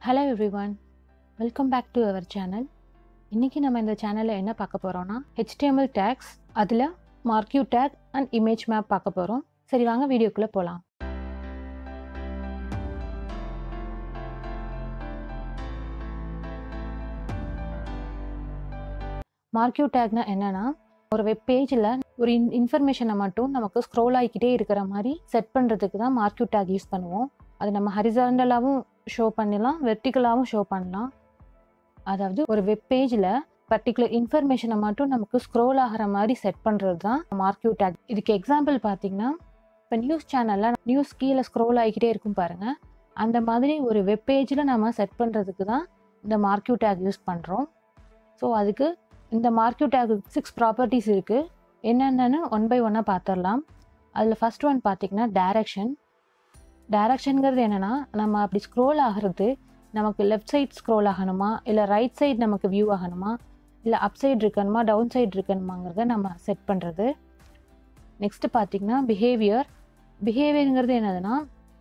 hello everyone welcome back to our channel இன்றைக்கி நம்ம இந்த சேனலில் என்ன பார்க்க போகிறோம்னா HTML டேக்ஸ் அதில் marquee tag and image map பார்க்க போகிறோம் சரி வாங்க வீடியோக்குள்ளே போகலாம் மார்க்யூ டேக்னா என்னென்னா ஒரு வெப் பேஜில் ஒரு இன் இன்ஃபர்மேஷனை மட்டும் நமக்கு ஸ்க்ரோல் ஆகிக்கிட்டே இருக்கிற மாதிரி செட் பண்ணுறதுக்கு தான் மார்க்யூ டேக் யூஸ் பண்ணுவோம் அது நம்ம ஹரிசாண்டலாகவும் ஷோ பண்ணலாம் வெர்டிக்கலாகவும் ஷோ பண்ணலாம் அதாவது ஒரு வெப் பேஜில் பர்டிகுலர் இன்ஃபர்மேஷனை மட்டும் நமக்கு ஸ்க்ரோல் ஆகிற மாதிரி செட் பண்ணுறது தான் மார்க்யூ டேக் இதுக்கு எக்ஸாம்பிள் பார்த்தீங்கன்னா இப்போ நியூஸ் சேனலில் நியூஸ் கீழே ஸ்க்ரோல் ஆகிக்கிட்டே இருக்கும் பாருங்கள் அந்த மாதிரி ஒரு வெப் பேஜில் நம்ம செட் பண்ணுறதுக்கு தான் இந்த மார்க்யூ டேக் யூஸ் பண்ணுறோம் ஸோ அதுக்கு இந்த மார்க்யூ டேக் சிக்ஸ் ப்ராப்பர்ட்டிஸ் இருக்குது என்னென்னு ஒன் பை ஒன்னாக பார்த்துடலாம் அதில் ஃபஸ்ட் ஒன் பார்த்திங்கன்னா டேரக்ஷன் டேரக்ஷனுங்கிறது என்னென்னா நம்ம அப்படி ஸ்க்ரோல் ஆகிறது நமக்கு லெஃப்ட் சைட் ஸ்க்ரோல் ஆகணுமா இல்லை ரைட் சைடு நமக்கு வியூ ஆகணுமா இல்லை அப் சைடு இருக்கணுமா டவுன் சைடு இருக்கணுமாங்கிறத நம்ம செட் பண்ணுறது நெக்ஸ்ட்டு பார்த்திங்கன்னா பிஹேவியர் பிஹேவியருங்கிறது என்னதுன்னா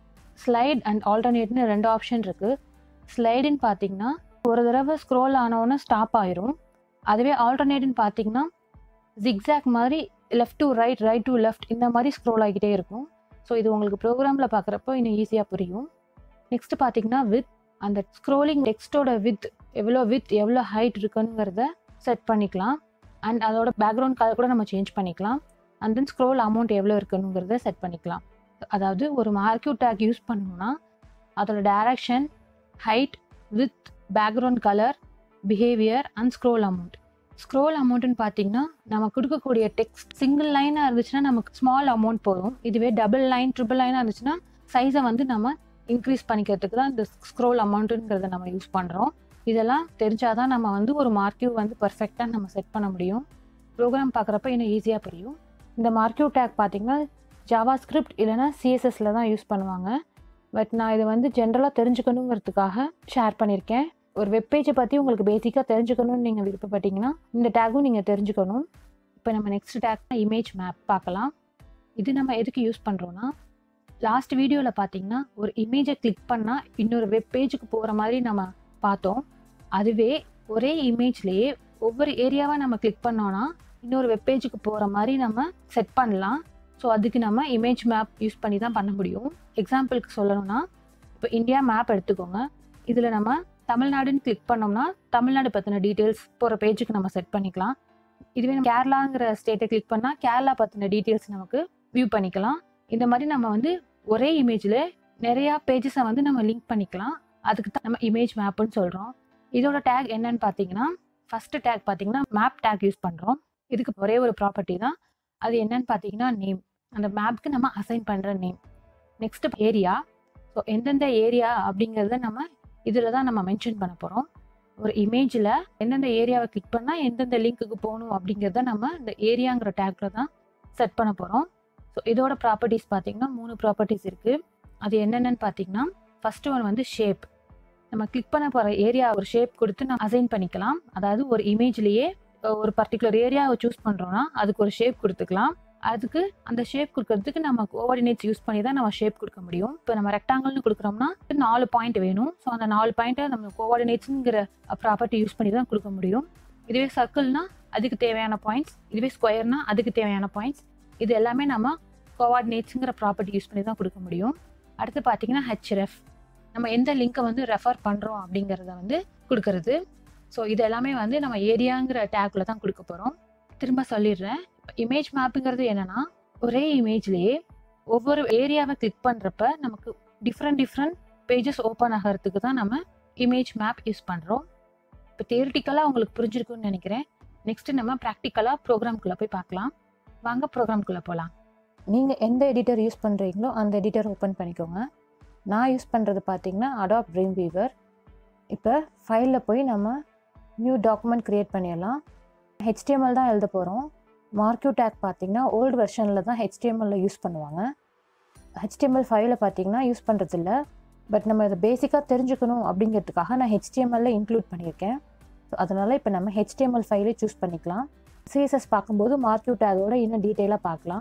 ஸ்லைட் அண்ட் ஆல்டர்னேட்னு ரெண்டு ஆப்ஷன் இருக்குது ஸ்லைடுன்னு பார்த்திங்கன்னா ஒரு தடவை ஸ்க்ரோல் ஆனவுடனே ஸ்டாப் ஆயிரும் அதுவே ஆல்டர்னேட்னு பார்த்தீங்கன்னா ஜிக்ஸாக் மாதிரி left to right right to left இந்த மாதிரி ஸ்க்ரோல் ஆகிக்கிட்டே இருக்கும் ஸோ இது உங்களுக்கு ப்ரோக்ராமில் பார்க்குறப்போ இன்னும் ஈஸியாக புரியும் நெக்ஸ்ட் பார்த்தீங்கன்னா வித் அந்த ஸ்க்ரோலிங் டெக்ஸ்ட்டோட வித் எவ்வளோ வித் எவ்வளோ ஹைட் இருக்குங்கிறத செட் பண்ணிக்கலாம் அண்ட் அதோட பேக்ரவுண்ட் கலர் கூட நம்ம சேஞ்ச் பண்ணிக்கலாம் அண்ட் தென் ஸ்க்ரோல் அமௌண்ட் எவ்வளோ இருக்குங்கிறத செட் பண்ணிக்கலாம் அதாவது ஒரு மார்க்யூ டேக் யூஸ் பண்ணணும்னா அதோட direction height width background colour behaviour and scroll amount scroll அமௌண்ட்டுன்னு பார்த்தீங்கன்னா நம்ம கொடுக்கக்கூடிய டெக்ஸ்ட் சிங்கிள் லைனாக இருந்துச்சுன்னா நமக்கு ஸ்மால் அமௌண்ட் போதும் இதுவே டபுள் லைன் ட்ரிபிள் லைனாக இருந்துச்சுன்னா சைஸை வந்து நம்ம இன்க்ரீஸ் பண்ணிக்கிறதுக்கு தான் இந்த ஸ்க்ரோல் அமௌண்ட்டுங்கிறத நம்ம யூஸ் பண்ணுறோம் இதெல்லாம் தெரிஞ்சால் தான் நம்ம வந்து ஒரு மார்க்யூ வந்து பர்ஃபெக்டாக நம்ம செட் பண்ண முடியும் ப்ரோக்ராம் பார்க்குறப்ப இன்னும் ஈஸியாக புரியும் இந்த மார்க்யூ டேக் பார்த்திங்கன்னா ஜாவா ஸ்கிரிப்ட் இல்லைனா சிஎஸ்எஸில் தான் யூஸ் பண்ணுவாங்க பட் நான் இதை வந்து ஜென்ரலாக தெரிஞ்சுக்கணுங்கிறதுக்காக ஷேர் பண்ணியிருக்கேன் ஒரு வெப்பேஜை பற்றி உங்களுக்கு பேசிக்காக தெரிஞ்சுக்கணும்னு நீங்கள் விருப்பப்பட்டீங்கன்னா இந்த டேக்கும் நீங்கள் தெரிஞ்சுக்கணும் இப்போ நம்ம நெக்ஸ்ட் டேக் இமேஜ் மேப் பார்க்கலாம் இது நம்ம எதுக்கு யூஸ் பண்ணுறோன்னா லாஸ்ட் வீடியோவில் பார்த்தீங்கன்னா ஒரு இமேஜை கிளிக் பண்ணால் இன்னொரு வெப் பேஜுக்கு போகிற மாதிரி நம்ம பார்த்தோம் அதுவே ஒரே இமேஜ்லேயே ஒவ்வொரு ஏரியாவாக நம்ம கிளிக் பண்ணோன்னா இன்னொரு வெப் பேஜுக்கு போகிற மாதிரி நம்ம செட் பண்ணலாம் ஸோ அதுக்கு நம்ம இமேஜ் மேப் யூஸ் பண்ணி தான் பண்ண முடியும் எக்ஸாம்பிளுக்கு சொல்லணும்னா இப்போ இந்தியா மேப் எடுத்துக்கோங்க இதில் நம்ம தமிழ்நாடுன்னு கிளிக் பண்ணோம்னா தமிழ்நாடு பற்றின டீட்டெயில்ஸ் போகிற பேஜுக்கு நம்ம செட் பண்ணிக்கலாம் இதுவே நம்ம கேரளாங்கிற ஸ்டேட்டை கிளிக் பண்ணால் கேரளா பற்றின டீட்டெயில்ஸ் நமக்கு வியூ பண்ணிக்கலாம் இந்த மாதிரி நம்ம வந்து ஒரே இமேஜில் நிறையா பேஜஸை வந்து நம்ம லிங்க் பண்ணிக்கலாம் அதுக்கு தான் நம்ம இமேஜ் மேப்புன்னு சொல்கிறோம் இதோட டேக் என்னன்னு பார்த்தீங்கன்னா ஃபஸ்ட்டு டேக் பார்த்தீங்கன்னா மேப் டேக் யூஸ் பண்ணுறோம் இதுக்கு ஒரே ஒரு ப்ராப்பர்ட்டி தான் அது என்னன்னு பார்த்தீங்கன்னா நேம் அந்த மேப்க்கு நம்ம அசைன் பண்ணுற நேம் நெக்ஸ்ட்டு ஏரியா ஸோ எந்தெந்த ஏரியா அப்படிங்கிறத நம்ம இதில் தான் நம்ம மென்ஷன் பண்ண போகிறோம் ஒரு இமேஜில் எந்தெந்த ஏரியாவை கிளிக் பண்ணால் எந்தெந்த லிங்க்குக்கு போகணும் அப்படிங்கிறத நம்ம இந்த ஏரியாங்கிற டேக்கில் தான் செட் பண்ண போகிறோம் ஸோ இதோட ப்ராப்பர்ட்டிஸ் பார்த்திங்கன்னா மூணு ப்ராப்பர்ட்டிஸ் இருக்குது அது என்னென்னு பார்த்தீங்கன்னா ஃபஸ்ட்டு ஒன் வந்து ஷேப் நம்ம கிளிக் பண்ண போகிற ஏரியா ஒரு ஷேப் கொடுத்து நம்ம அசைன் பண்ணிக்கலாம் அதாவது ஒரு இமேஜ்லேயே ஒரு பர்டிகுலர் ஏரியாவை சூஸ் பண்ணுறோன்னா அதுக்கு ஒரு ஷேப் கொடுத்துக்கலாம் அதுக்கு அந்த ஷேப் கொடுக்கறதுக்கு நம்ம கோஆர்டினேட்ஸ் யூஸ் பண்ணி தான் நம்ம ஷேப் கொடுக்க முடியும் இப்போ நம்ம ரெக்டாங்கிள்னு கொடுக்குறோம்னா நாலு பாயிண்ட் வேணும் ஸோ அந்த நாலு பாயிண்ட்டை நம்ம கோஆர்டினேட்ஸுங்கிற ப்ராப்பர்ட்டி யூஸ் பண்ணி தான் கொடுக்க முடியும் இதுவே சர்க்கிள்னா அதுக்கு தேவையான பாயிண்ட்ஸ் இதுவே ஸ்கொயர்னா அதுக்கு தேவையான பாயிண்ட்ஸ் இது எல்லாமே நம்ம கோஆர்டினேட்ஸுங்கிற ப்ராப்பர்ட்டி யூஸ் பண்ணி தான் கொடுக்க முடியும் அடுத்து பார்த்தீங்கன்னா ஹெச்ரெஃப் நம்ம எந்த லிங்க்கை வந்து ரெஃபர் பண்ணுறோம் அப்படிங்கிறத வந்து கொடுக்கறது ஸோ இது எல்லாமே வந்து நம்ம ஏரியாங்கிற டேக்கில் தான் கொடுக்க போகிறோம் திரும்ப சொல்லிடுறேன் இமேஜ் மேப்புங்கிறது என்னென்னா ஒரே இமேஜ்லேயே ஒவ்வொரு ஏரியாவை கிளிக் பண்ணுறப்ப நமக்கு டிஃப்ரெண்ட் டிஃப்ரெண்ட் பேஜஸ் ஓப்பன் ஆகிறதுக்கு தான் நம்ம இமேஜ் மேப் யூஸ் பண்ணுறோம் இப்போ தியரிட்டிக்கலாக உங்களுக்கு புரிஞ்சிருக்குன்னு நினைக்கிறேன் நெக்ஸ்ட்டு நம்ம ப்ராக்டிக்கலாக ப்ரோக்ராம்குள்ளே போய் பார்க்கலாம் வாங்க ப்ரோக்ராம்குள்ளே போகலாம் நீங்கள் எந்த எடிட்டர் யூஸ் பண்ணுறீங்களோ அந்த எடிட்டர் ஓப்பன் பண்ணிக்கோங்க நான் யூஸ் பண்ணுறது பார்த்தீங்கன்னா அடாப் ட்ரீம் வீவர் இப்போ ஃபைலில் போய் நம்ம நியூ டாக்குமெண்ட் க்ரியேட் பண்ணிடலாம் ஹெச்டிஎம்எல் தான் எழுத போகிறோம் மார்க்யூ டேக் பார்த்தீங்கன்னா ஓல்டு வெர்ஷனில் தான் ஹெச்டிஎம்எல்ல யூஸ் பண்ணுவாங்க ஹெச்டிஎம்எல் ஃபைலை பார்த்தீங்கன்னா யூஸ் பண்ணுறதில்ல பட் நம்ம இதை பேசிக்காக தெரிஞ்சுக்கணும் அப்படிங்கிறதுக்காக நான் ஹெச்டிஎம்எல்ல இன்க்ளூட் பண்ணியிருக்கேன் ஸோ அதனால் இப்போ நம்ம ஹெச்டிஎம்எல் ஃபைலே சூஸ் பண்ணிக்கலாம் சிஎஸ்எஸ் பார்க்கும்போது மார்க்யூ டேக்கோட இன்னும் டீட்டெயிலாக பார்க்கலாம்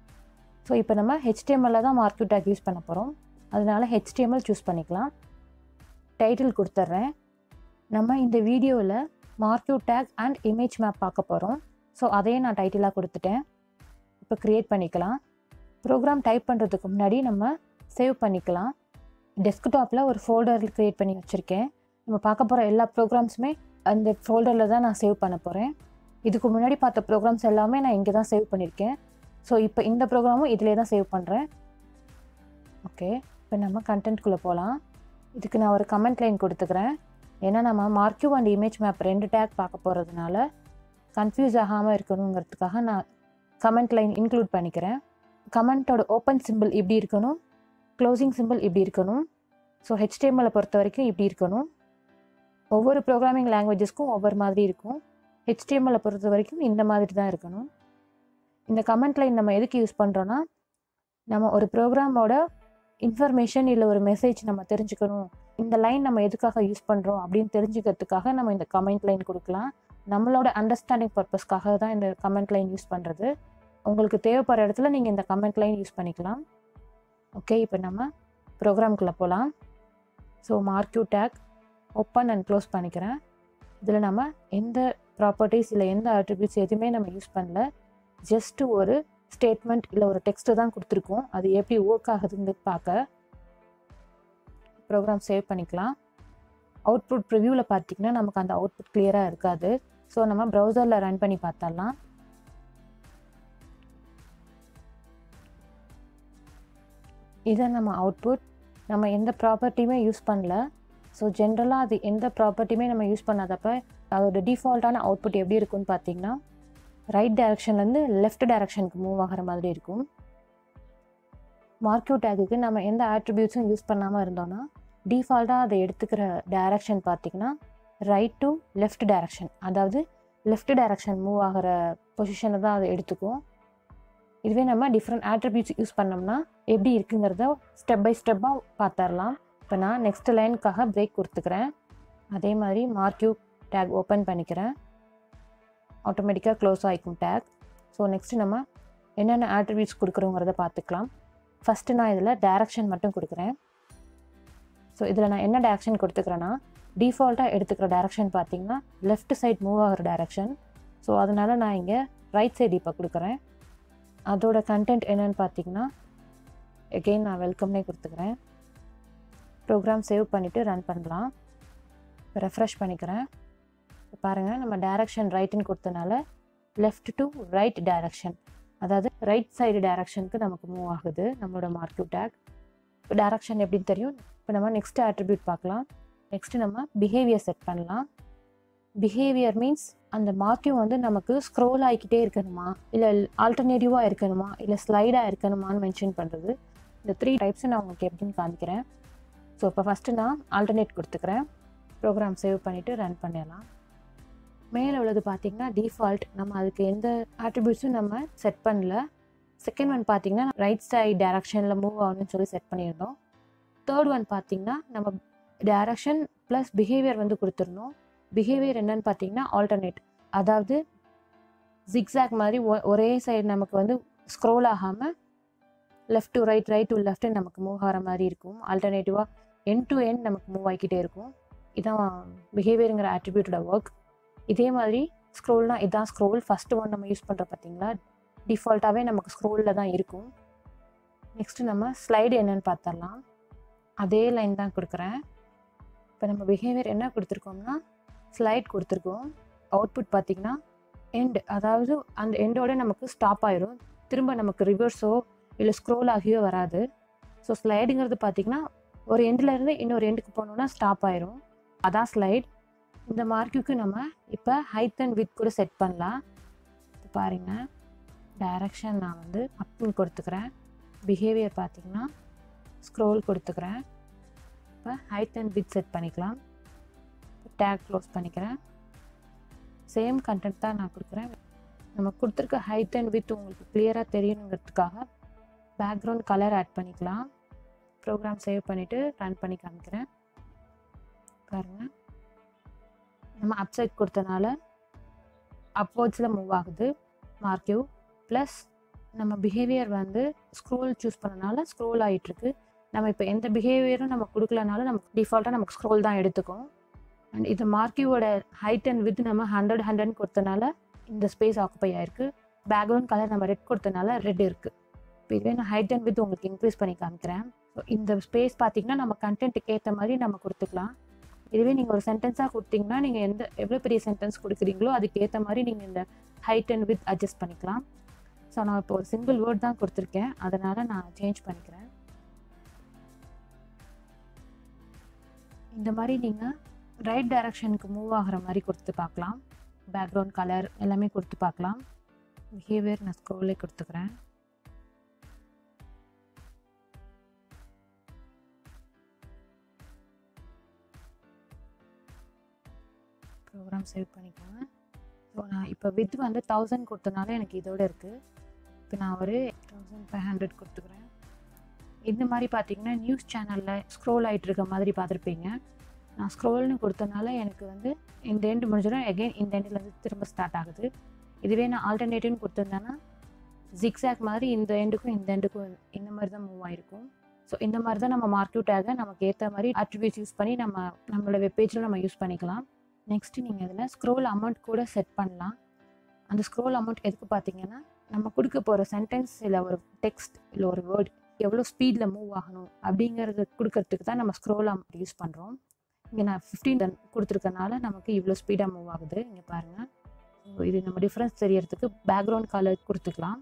ஸோ இப்போ நம்ம ஹெச்டிஎம்எல்ல தான் மார்க்யூ டேக் யூஸ் பண்ண போகிறோம் அதனால ஹெச்டிஎம்எல் சூஸ் பண்ணிக்கலாம் டைட்டில் கொடுத்துட்றேன் நம்ம இந்த வீடியோவில் marquee tag and image map பார்க்க போகிறோம் ஸோ அதையே நான் டைட்டிலாக கொடுத்துட்டேன் இப்போ க்ரியேட் பண்ணிக்கலாம் ப்ரோக்ராம் டைப் பண்ணுறதுக்கு முன்னாடி நம்ம சேவ் பண்ணிக்கலாம் டெஸ்க்டாப்பில் ஒரு ஃபோல்டர் க்ரியேட் பண்ணி வச்சுருக்கேன் நம்ம பார்க்க போகிற எல்லா ப்ரோக்ராம்ஸுமே அந்த ஃபோல்டரில் தான் நான் சேவ் பண்ண போகிறேன் இதுக்கு முன்னாடி பார்த்த ப்ரோக்ராம்ஸ் எல்லாமே நான் இங்கே தான் சேவ் பண்ணியிருக்கேன் ஸோ இப்போ இந்த ப்ரோக்ராமும் இதிலே தான் சேவ் பண்ணுறேன் ஓகே இப்போ நம்ம கண்டென்ட்குள்ளே போகலாம் இதுக்கு நான் ஒரு கமெண்ட் லைன் கொடுத்துக்கிறேன் ஏன்னா நம்ம மார்க்யூ அண்ட் இமேஜ் மேப் ரெண்டு டேக் பார்க்க போகிறதுனால கன்ஃபியூஸ் ஆகாமல் இருக்கணுங்கிறதுக்காக நான் கமெண்ட் லைன் இன்க்ளூட் பண்ணிக்கிறேன் கமெண்ட்டோட ஓப்பன் சிம்பிள் இப்படி இருக்கணும் க்ளோசிங் சிம்பிள் இப்படி இருக்கணும் ஸோ ஹெச்டிஎம்எலை பொறுத்த வரைக்கும் இப்படி இருக்கணும் ஒவ்வொரு ப்ரோக்ராமிங் லாங்குவேஜஸ்க்கும் ஒவ்வொரு மாதிரி இருக்கும் ஹெச்டிஎம்எலை பொறுத்த வரைக்கும் இந்த மாதிரி தான் இருக்கணும் இந்த கமெண்ட் லைன் நம்ம எதுக்கு யூஸ் பண்ணுறோன்னா நம்ம ஒரு ப்ரோக்ராமோட இன்ஃபர்மேஷன் இல்லை ஒரு மெசேஜ் நம்ம தெரிஞ்சுக்கணும் இந்த லைன் நம்ம எதுக்காக யூஸ் பண்ணுறோம் அப்படின்னு தெரிஞ்சுக்கிறதுக்காக நம்ம இந்த கமெண்ட் லைன் கொடுக்கலாம் நம்மளோட அண்டர்ஸ்டாண்டிங் பர்பஸ்க்காக தான் இந்த கமெண்ட் லைன் யூஸ் பண்ணுறது உங்களுக்கு தேவைப்படுற இடத்துல நீங்கள் இந்த கமெண்ட் லைன் யூஸ் பண்ணிக்கலாம் ஓகே இப்போ நம்ம ப்ரோக்ராம்குள்ளே போகலாம் so marquee tag open and close பண்ணிக்கிறேன் இதில் நம்ம எந்த ப்ராப்பர்ட்டிஸ் இல்லை எந்த அட்ரிபியூட்ஸ் எதுவுமே நம்ம யூஸ் பண்ணல ஜஸ்ட் ஒரு ஸ்டேட்மெண்ட் இல்லை ஒரு டெக்ஸ்ட்டு தான் கொடுத்துருக்கோம் அது எப்படி ஒர்க் ஆகுதுன்னு பார்க்க ப்ரோக்ராம் சேவ் பண்ணிக்கலாம் அவுட்புட் ப்ரிவ்யூவில் பார்த்தீங்கன்னா நமக்கு அந்த அவுட்புட் கிளியராக இருக்காது ஸோ நம்ம ப்ரௌசரில் ரன் பண்ணி பார்த்தரலாம் இதை நம்ம அவுட்புட் நம்ம எந்த ப்ராப்பர்ட்டியுமே யூஸ் பண்ணல ஸோ ஜென்ரலாக அது எந்த ப்ராப்பர்ட்டியுமே நம்ம யூஸ் பண்ணாதப்ப அதோட டிஃபால்ட்டான அவுட்புட் எப்படி இருக்கும்னு பார்த்தீங்கன்னா ரைட் டைரக்ஷன்லேருந்து லெஃப்ட் டைரக்ஷனுக்கு மூவ் ஆகிற மாதிரி இருக்கும் மார்க்யூ டேக்குக்கு நம்ம எந்த ஆட்ரிபியூட்ஸும் யூஸ் பண்ணாமல் இருந்தோன்னா டிஃபால்ட்டாக அதை எடுத்துக்கிற டைரக்ஷன் பார்த்திங்கன்னா ரைட் டு லெஃப்ட் டைரக்ஷன் அதாவது லெஃப்ட் டைரக்ஷன் மூவ் ஆகிற பொசிஷனை தான் அதை எடுத்துக்கும் இதுவே நம்ம டிஃப்ரெண்ட் ஆட்ரிபியூட்ஸ் யூஸ் பண்ணோம்னா எப்படி இருக்குங்கிறத ஸ்டெப் பை ஸ்டெப்பாக பார்த்துடலாம் இப்போ நான் நெக்ஸ்ட் லைனுக்காக பிரேக் கொடுத்துக்கிறேன் அதே மாதிரி மார்க்யூ டேக் ஓப்பன் பண்ணிக்கிறேன் ஆட்டோமேட்டிக்காக க்ளோஸ் ஆகிக்கும் டேக் ஸோ நெக்ஸ்ட்டு நம்ம என்னென்ன ஆட்ரிபியூட்ஸ் கொடுக்குறோங்கிறத பார்த்துக்கலாம் ஃபஸ்ட்டு நான் இதில் டேரக்ஷன் மட்டும் கொடுக்குறேன் ஸோ இதில் நான் என்ன டேரக்ஷன் கொடுத்துக்கிறேன்னா டிஃபால்ட்டாக எடுத்துக்கிற டேரக்ஷன் பார்த்தீங்கன்னா லெஃப்ட் சைட் மூவ் ஆகிற டேரக்ஷன் ஸோ அதனால் நான் இங்கே ரைட் சைடு இப்போ கொடுக்குறேன் அதோட கண்டென்ட் என்னென்னு பார்த்தீங்கன்னா எகெயின் நான் வெல்கம்னே கொடுத்துக்கிறேன் ப்ரோக்ராம் சேவ் பண்ணிவிட்டு ரன் பண்ணலாம் இப்போ ரெஃப்ரெஷ் பண்ணிக்கிறேன் இப்போ பாருங்கள் நம்ம டேரக்ஷன் ரைட்டுன்னு கொடுத்தனால லெஃப்ட் டு ரைட் டேரக்ஷன் அதாவது ரைட் சைடு டேரக்ஷனுக்கு நமக்கு மூவ் ஆகுது நம்மளோட மார்க்யூ டேக் இப்போ டேரக்ஷன் எப்படின்னு தெரியும் இப்போ நம்ம நெக்ஸ்ட் ஆட்ரிபியூட் பார்க்கலாம் நெக்ஸ்ட்டு நம்ம பிஹேவியர் செட் பண்ணலாம் பிஹேவியர் மீன்ஸ் அந்த மார்க்யூ வந்து நமக்கு ஸ்க்ரோல் ஆகிக்கிட்டே இருக்கணுமா இல்லை ஆல்டர்னேட்டிவாக இருக்கணுமா இல்லை ஸ்லைடாக இருக்கணுமான்னு மென்ஷன் பண்ணுறது இந்த த்ரீ டைப்ஸை நான் உங்களுக்கு எப்படின்னு காமிக்கிறேன் ஸோ இப்போ ஃபஸ்ட்டு நான் ஆல்டர்னேட் கொடுத்துக்கிறேன் ப்ரோக்ராம் சேவ் பண்ணிவிட்டு ரன் பண்ணிடலாம் மேலே உள்ளது பார்த்திங்கன்னா டிஃபால்ட் நம்ம அதுக்கு எந்த ஆட்ரிபியூட்ஸும் நம்ம செட் பண்ணல செகண்ட் ஒன் பார்த்திங்கன்னா ரைட் சைட் டேரக்ஷனில் மூவ் ஆகணும்னு சொல்லி செட் பண்ணியிருந்தோம் தேர்ட் ஒன் பார்த்திங்கன்னா நம்ம டேரக்ஷன் ப்ளஸ் பிஹேவியர் வந்து கொடுத்துருந்தோம் பிஹேவியர் என்னன்னு பார்த்தீங்கன்னா ஆல்டர்னேட் அதாவது ஜிக்ஸாக் மாதிரி ஒரே சைடு நமக்கு வந்து ஸ்க்ரோல் ஆகாமல் left to right right to left நமக்கு மூவ் ஆகிற மாதிரி இருக்கும் ஆல்டர்னேட்டிவாக என் டு என் நமக்கு மூவ் ஆகிக்கிட்டே இருக்கும் இதான் பிஹேவியருங்கிற ஆட்ரிபியூட்டோட ஒர்க் இதே மாதிரி ஸ்க்ரோல்னால் இதான் ஸ்க்ரோல் ஃபஸ்ட்டு ஒன் நம்ம யூஸ் பண்ணுற பார்த்தீங்களா டிஃபால்ட்டாகவே நமக்கு ஸ்க்ரோலில் தான் இருக்கும் நெக்ஸ்ட்டு நம்ம ஸ்லைடு என்னென்னு பார்த்தரலாம் அதே லைன் தான் கொடுக்குறேன் இப்போ நம்ம பிஹேவியர் என்ன கொடுத்துருக்கோம்னா ஸ்லைட் கொடுத்துருக்கோம் அவுட்புட் பார்த்திங்கன்னா எண்ட் அதாவது அந்த எண்டோட நமக்கு ஸ்டாப் ஆயிரும் திரும்ப நமக்கு ரிவர்ஸோ இல்லை ஸ்க்ரோல் ஆகியோ வராது ஸோ ஸ்லைடுங்கிறது பார்த்திங்கன்னா ஒரு எண்ட்லேருந்து இன்னொரு எண்டுக்கு போனோன்னா ஸ்டாப் ஆயிரும் அதான் ஸ்லைட் இந்த மார்க்குக்கு நம்ம இப்போ ஹைட் அண்ட் வித் கூட செட் பண்ணலாம் இப்போ பாருங்கள் டைரக்ஷன் நான் வந்து அப்னு கொடுத்துக்கிறேன் பிஹேவியர் பார்த்திங்கன்னா ஸ்க்ரோல் கொடுத்துக்கிறேன் இப்போ ஹைட் அண்ட் வித் செட் பண்ணிக்கலாம் டேக் க்ளோஸ் பண்ணிக்கிறேன் சேம் கண்டென்ட் தான் நான் கொடுக்குறேன் நம்ம கொடுத்துருக்க ஹைட் அண்ட் வித் உங்களுக்கு கிளியராக தெரியணுங்கிறதுக்காக பேக்ரவுண்ட் கலர் ஆட் பண்ணிக்கலாம் ப்ரோக்ராம் சேவ் பண்ணிவிட்டு ரன் பண்ணி காமிக்கிறேன் பாருங்கள் நம்ம அப்சைட் கொடுத்தனால அப்வர்ட்ஸில் மூவ் ஆகுது மார்க்யூ ப்ளஸ் நம்ம பிஹேவியர் வந்து ஸ்க்ரோல் சூஸ் பண்ணனால ஸ்க்ரோல் ஆகிட்டுருக்கு நம்ம இப்போ எந்த பிஹேவியரும் நம்ம கொடுக்கலனாலும் நமக்கு டிஃபால்ட்டாக நமக்கு ஸ்க்ரோல் தான் எடுத்துக்கும் அண்ட் இது மார்க்கியோட ஹைட் அண்ட் வித் நம்ம ஹண்ட்ரட் ஹண்ட்ரட்னு கொடுத்தனால இந்த ஸ்பேஸ் ஆக்குப்பை ஆயிருக்கு பேக்ரவுண்ட் கலர் நம்ம ரெட் கொடுத்தனால ரெட் இருக்குது இப்போ இதுவே நான் ஹைட் அண்ட் வித் உங்களுக்கு இன்க்ரீஸ் பண்ணி காமிக்கிறேன் ஸோ இந்த ஸ்பேஸ் பார்த்தீங்கன்னா நம்ம கண்டென்ட்டுக்கு ஏற்ற மாதிரி நம்ம கொடுத்துக்கலாம் இதுவே நீங்கள் ஒரு சென்டென்ஸாக கொடுத்தீங்கன்னா நீங்கள் எந்த எவ்வளோ பெரிய சென்டென்ஸ் கொடுக்குறீங்களோ அதுக்கு ஏற்ற மாதிரி நீங்கள் இந்த ஹைட் அண்ட் வித் அட்ஜஸ்ட் பண்ணிக்கலாம் ஸோ நான் இப்போ ஒரு சிங்கிள் வேர்ட் தான் கொடுத்துருக்கேன் அதனால் நான் சேஞ்ச் பண்ணிக்கிறேன் இந்த மாதிரி நீங்கள் ரைட் டைரக்ஷனுக்கு மூவ் ஆகிற மாதிரி கொடுத்து பார்க்கலாம் பேக்ரவுண்ட் கலர் எல்லாமே கொடுத்து பார்க்கலாம் பிஹேவியர் நான் ஸ்க்ரோலே கொடுத்துக்கிறேன் ப்ரோக்ராம் சேவ் பண்ணிக்கோங்க ஸோ நான் இப்போ வித் வந்து தௌசண்ட் கொடுத்தனால எனக்கு இதோட இருக்குது இப்போ நான் ஒரு தௌசண்ட் ஃபைவ் ஹண்ட்ரட் கொடுத்துக்கிறேன் இந்த மாதிரி பார்த்தீங்கன்னா நியூஸ் சேனலில் ஸ்க்ரோல் ஆகிட்டு இருக்க மாதிரி பார்த்துருப்பீங்க நான் ஸ்க்ரோல்னு கொடுத்தனால எனக்கு வந்து இந்த எண்டு முடிஞ்சிடும் எகெயின் இந்த எண்டுலேருந்து திரும்ப ஸ்டார்ட் ஆகுது இதுவே நான் ஆல்டர்னேட்டிவ்னு கொடுத்துருந்தேன்னா ஜிக்ஸாக் மாதிரி இந்த எண்டுக்கும் இந்த எண்டுக்கும் இந்த மாதிரி தான் மூவ் ஆகிருக்கும் ஸோ இந்த மாதிரி தான் நம்ம மார்க்கெட் டேகை நமக்கு ஏற்ற மாதிரி அட்ரிபியூட்ஸ் யூஸ் பண்ணி நம்ம நம்மளோட வெப்பேஜில் நம்ம யூஸ் பண்ணிக்கலாம் நெக்ஸ்ட்டு நீங்கள் இதில் ஸ்க்ரோல் அமௌண்ட் கூட செட் பண்ணலாம் அந்த ஸ்க்ரோல் அமௌண்ட் எதுக்கு பார்த்தீங்கன்னா நம்ம கொடுக்க போகிற சென்டென்ஸ் இல்லை ஒரு டெக்ஸ்ட் இல்லை ஒரு வேர்ட் எவ்வளோ ஸ்பீடில் மூவ் ஆகணும் அப்படிங்கிறது கொடுக்கறதுக்கு தான் நம்ம ஸ்க்ரோல் அமௌண்ட் யூஸ் பண்ணுறோம் இங்கே நான் ஃபிஃப்டீன் டன் கொடுத்துருக்கனால நமக்கு இவ்வளோ ஸ்பீடாக மூவ் ஆகுது இங்கே பாருங்கள் ஸோ இது நம்ம டிஃப்ரென்ஸ் தெரியறதுக்கு பேக்ரவுண்ட் கலர் கொடுத்துக்கலாம்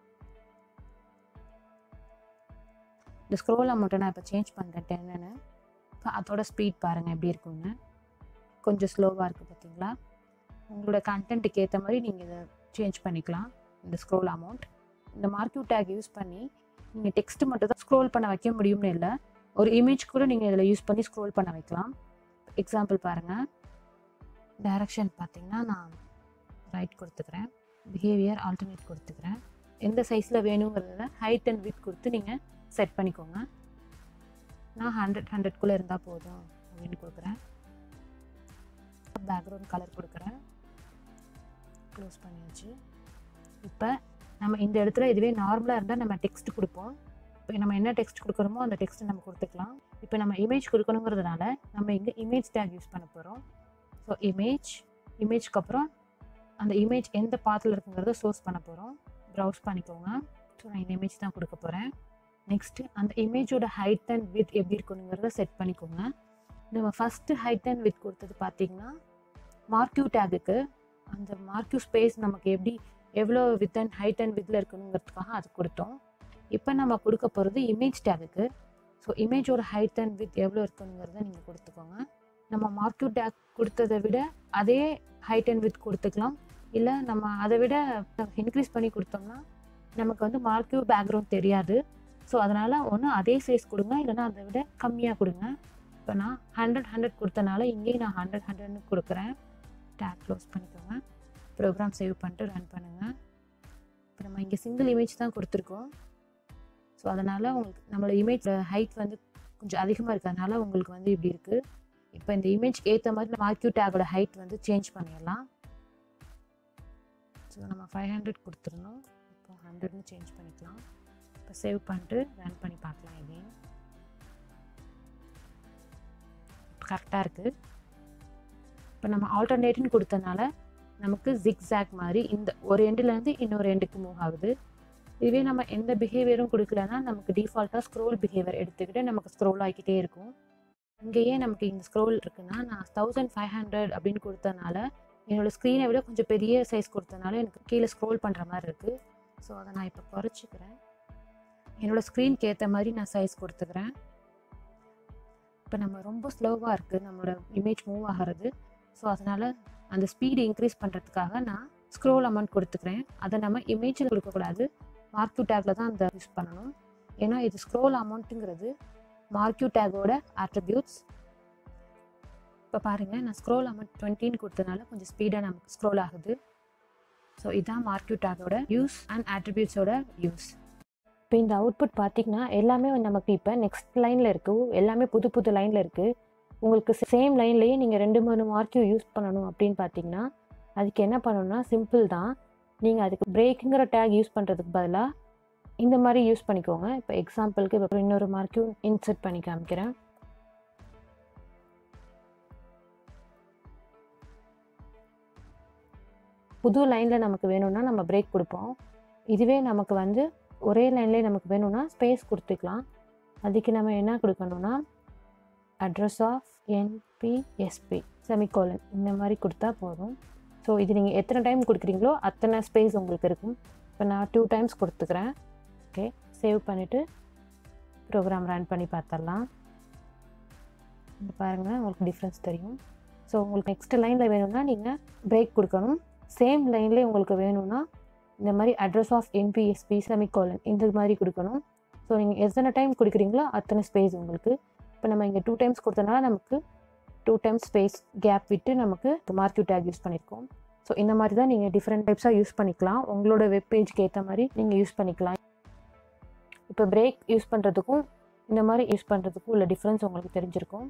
இந்த ஸ்க்ரோல் அமௌண்ட்டை நான் இப்போ சேஞ்ச் பண்ணுறேன் டென்னு இப்போ அதோட ஸ்பீட் பாருங்கள் எப்படி இருக்குன்னு கொஞ்சம் ஸ்லோவாக இருக்குது பார்த்தீங்களா உங்களோட கண்டென்ட்டுக்கு ஏற்ற மாதிரி நீங்கள் இதை சேஞ்ச் பண்ணிக்கலாம் இந்த ஸ்க்ரோல் அமௌண்ட் இந்த மார்க்கியூ டேக் யூஸ் பண்ணி நீங்கள் டெக்ஸ்ட் மட்டும் தான் ஸ்க்ரோல் பண்ண வைக்க முடியும்னு இல்லை ஒரு இமேஜ் கூட நீங்கள் இதில் யூஸ் பண்ணி ஸ்க்ரோல் பண்ண வைக்கலாம் எக்ஸாம்பிள் பாருங்கள் டைரக்ஷன் பார்த்தீங்கன்னா நான் ரைட் கொடுத்துக்கிறேன் பிஹேவியர் ஆல்டர்னேட் கொடுத்துக்கிறேன் எந்த சைஸில் வேணுங்கிறத ஹைட் அண்ட் வித் கொடுத்து நீங்கள் செட் பண்ணிக்கோங்க நான் ஹண்ட்ரட் ஹண்ட்ரட்குள்ளே இருந்தால் போதும் அப்படின்னு கொடுக்குறேன் பேக்ரவுண்ட் கலர் கொடுக்குறேன் க்ளோஸ் பண்ணியாச்சு இப்போ நம்ம இந்த இடத்துல இதுவே நார்மலாக இருந்தால் நம்ம டெக்ஸ்ட் கொடுப்போம் இப்போ நம்ம என்ன டெக்ஸ்ட் கொடுக்குறோமோ அந்த டெக்ஸ்ட் நம்ம கொடுத்துக்கலாம் இப்போ நம்ம இமேஜ் கொடுக்கணுங்கிறதுனால நம்ம இங்கே இமேஜ் டேக் யூஸ் பண்ண போகிறோம் ஸோ இமேஜ் இமேஜ்க்கு அப்புறம் அந்த இமேஜ் எந்த பாத்தில் இருக்குங்கிறத சோர்ஸ் பண்ண போகிறோம் ப்ரௌஸ் பண்ணிக்கோங்க ஸோ நான் இந்த இமேஜ் தான் கொடுக்க போகிறேன் நெக்ஸ்ட்டு அந்த இமேஜோட ஹைட் அண்ட் வித் எப்படி இருக்கணுங்கிறத செட் பண்ணிக்கோங்க நம்ம ஃபஸ்ட்டு ஹைட் அண்ட் வித் கொடுத்தது பார்த்தீங்கன்னா மார்க்யூ டேகுக்கு அந்த மார்க்யூ ஸ்பேஸ் நமக்கு எப்படி எவ்வளோ வித் அண்ட் ஹைட் அண்ட் வித்தில் இருக்கணுங்கிறதுக்காக அது கொடுத்தோம் இப்போ நம்ம கொடுக்க போகிறது இமேஜ் டேகுக்கு ஸோ இமேஜோட ஹைட் அண்ட் வித் எவ்வளோ இருக்கணுங்கிறத நீங்கள் கொடுத்துக்கோங்க நம்ம மார்க்யூ டேக் கொடுத்ததை விட அதே ஹைட் அண்ட் வித் கொடுத்துக்கலாம் இல்லை நம்ம அதை விட இன்க்ரீஸ் பண்ணி கொடுத்தோம்னா நமக்கு வந்து மார்க்யூ பேக்ரவுண்ட் தெரியாது ஸோ அதனால் ஒன்று அதே சைஸ் கொடுங்க இல்லைன்னா அதை விட கம்மியாக கொடுங்க இப்போ நான் ஹண்ட்ரட் ஹண்ட்ரட் கொடுத்தனால இங்கேயும் நான் ஹண்ட்ரட் ஹண்ட்ரட்னு கொடுக்குறேன் டேக் க்ளோஸ் பண்ணிக்கோங்க ப்ரோக்ராம் சேவ் பண்ணிட்டு ரன் பண்ணுங்கள் இப்போ நம்ம இங்கே சிங்கிள் இமேஜ் தான் கொடுத்துருக்கோம் ஸோ அதனால் உங்களுக்கு நம்மளோட இமேஜ் ஹைட் வந்து கொஞ்சம் அதிகமாக இருக்கிறதுனால உங்களுக்கு வந்து இப்படி இருக்குது இப்போ இந்த இமேஜ் ஏற்ற மாதிரி மார்க்யூ டேகோட ஹைட் வந்து சேஞ்ச் பண்ணிடலாம் ஸோ நம்ம ஃபைவ் ஹண்ட்ரட் கொடுத்துருந்தோம் இப்போ ஹண்ட்ரட்னு சேஞ்ச் பண்ணிக்கலாம் இப்போ சேவ் பண்ணிட்டு ரன் பண்ணி பார்க்கலாம் எகெயின் கரெக்டாக இருக்குது இப்போ நம்ம ஆல்டர்னேட்னு கொடுத்தனால நமக்கு ஜிக்ஸாக் மாதிரி இந்த ஒரு எண்டுலேருந்து இன்னொரு எண்டுக்கு மூவ் ஆகுது இதுவே நம்ம எந்த பிஹேவியரும் கொடுக்கலன்னா நமக்கு டிஃபால்ட்டாக ஸ்க்ரோல் பிஹேவியர் எடுத்துக்கிட்டு நமக்கு ஸ்க்ரோல் ஆகிக்கிட்டே இருக்கும் இங்கேயே நமக்கு இந்த ஸ்க்ரோல் இருக்குன்னா நான் தௌசண்ட் ஃபைவ் ஹண்ட்ரட் அப்படின்னு கொடுத்தனால என்னோடய ஸ்க்ரீனை விட கொஞ்சம் பெரிய சைஸ் கொடுத்தனால எனக்கு கீழே ஸ்க்ரோல் பண்ணுற மாதிரி இருக்குது ஸோ அதை நான் இப்போ குறைச்சிக்கிறேன் என்னோடய ஸ்க்ரீனுக்கு ஏற்ற மாதிரி நான் சைஸ் கொடுத்துக்கிறேன் இப்போ நம்ம ரொம்ப ஸ்லோவாக இருக்குது நம்மளோட இமேஜ் மூவ் ஆகிறது ஸோ அதனால் அந்த ஸ்பீடு இன்க்ரீஸ் பண்ணுறதுக்காக நான் ஸ்க்ரோல் அமௌண்ட் கொடுத்துக்கிறேன் அதை நம்ம இமேஜில் கொடுக்கக்கூடாது மார்க்யூ டேக்கில் தான் அந்த யூஸ் பண்ணணும் ஏன்னா இது ஸ்க்ரோல் அமௌண்ட்டுங்கிறது மார்க்யூ டேக்கோட ஆட்ரிபியூட்ஸ் இப்போ பாருங்கள் நான் ஸ்க்ரோல் அமௌண்ட் டுவெண்ட்டின்னு கொடுத்தனால கொஞ்சம் ஸ்பீடாக நமக்கு ஸ்க்ரோல் ஆகுது ஸோ இதுதான் மார்க்யூ டேக்கோட யூஸ் அண்ட் ஆட்ரிபியூட்ஸோட யூஸ் இப்போ இந்த அவுட்புட் பார்த்திங்கன்னா எல்லாமே நமக்கு இப்போ நெக்ஸ்ட் லைனில் இருக்குது எல்லாமே புது புது லைனில் இருக்குது உங்களுக்கு சேம் லைன்லேயே நீங்கள் ரெண்டு மூணு மார்க்கையும் யூஸ் பண்ணணும் அப்படின்னு பார்த்தீங்கன்னா அதுக்கு என்ன பண்ணணும்னா சிம்பிள் தான் நீங்கள் அதுக்கு பிரேக்குங்கிற டேக் யூஸ் பண்ணுறதுக்கு பதிலாக இந்த மாதிரி யூஸ் பண்ணிக்கோங்க இப்போ எக்ஸாம்பிளுக்கு இப்போ இன்னொரு மார்க்கும் இன்சர்ட் பண்ணி காமிக்கிறேன் புது லைனில் நமக்கு வேணும்னா நம்ம பிரேக் கொடுப்போம் இதுவே நமக்கு வந்து ஒரே லைன்லேயே நமக்கு வேணும்னா ஸ்பேஸ் கொடுத்துக்கலாம் அதுக்கு நம்ம என்ன கொடுக்கணும்னா அட்ரஸ் ஆஃப் என்பிஎஸ்பி செமிகோலன் இந்த மாதிரி கொடுத்தா போதும் ஸோ இது நீங்கள் எத்தனை டைம் கொடுக்குறீங்களோ அத்தனை ஸ்பேஸ் உங்களுக்கு இருக்கும் இப்போ நான் டூ டைம்ஸ் கொடுத்துக்கிறேன் ஓகே சேவ் பண்ணிவிட்டு ப்ரோக்ராம் ரன் பண்ணி பார்த்துடலாம் இங்கே பாருங்கள் உங்களுக்கு டிஃப்ரென்ஸ் தெரியும் ஸோ உங்களுக்கு நெக்ஸ்ட் லைனில் வேணும்னா நீங்கள் பிரேக் கொடுக்கணும் சேம் லைன்லேயே உங்களுக்கு வேணும்னா இந்த மாதிரி அட்ரஸ் ஆஃப் என்பிஎஸ்பி செமிகோலன் இந்த மாதிரி கொடுக்கணும் ஸோ நீங்கள் எத்தனை டைம் கொடுக்குறீங்களோ அத்தனை ஸ்பேஸ் உங்களுக்கு இப்போ நம்ம இங்கே டூ டைம்ஸ் கொடுத்தனால நமக்கு டூ டைம்ஸ் ஸ்பேஸ் கேப் விட்டு நமக்கு மார்க்யூ டேக் யூஸ் பண்ணியிருக்கோம் ஸோ இந்த மாதிரி தான் நீங்கள் டிஃப்ரெண்ட் டைப்ஸாக யூஸ் பண்ணிக்கலாம் உங்களோட வெப் பேஜ்க்கு ஏற்ற மாதிரி நீங்கள் யூஸ் பண்ணிக்கலாம் இப்போ பிரேக் யூஸ் பண்ணுறதுக்கும் இந்த மாதிரி யூஸ் பண்ணுறதுக்கும் உள்ள டிஃப்ரென்ஸ் உங்களுக்கு தெரிஞ்சிருக்கும்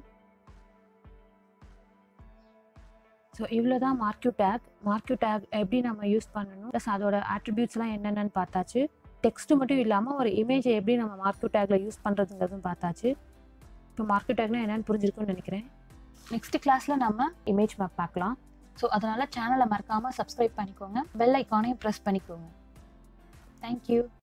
ஸோ இவ்வளோ தான் மார்க்யூ டேக் மார்க்யூ டேக் எப்படி நம்ம யூஸ் பண்ணணும் ப்ளஸ் அதோட ஆட்ரிபியூட்ஸ்லாம் என்னென்னு பார்த்தாச்சு டெக்ஸ்ட்டு மட்டும் இல்லாமல் ஒரு இமேஜை எப்படி நம்ம மார்க்யூ டேக்கில் யூஸ் பண்ணுறதுங்கிறதும் பார்த்தாச்சு இப்போ மார்க்யூ டேக்னா என்னென்னு புரிஞ்சிருக்கும்னு நினைக்கிறேன் நெக்ஸ்ட் கிளாஸில் நம்ம இமேஜ் மேப் பார்க்கலாம் ஸோ அதனால் சேனலை மறக்காமல் சப்ஸ்கிரைப் பண்ணிக்கோங்க பெல் ஐக்கானையும் ப்ரெஸ் பண்ணிக்கோங்க தேங்க்யூ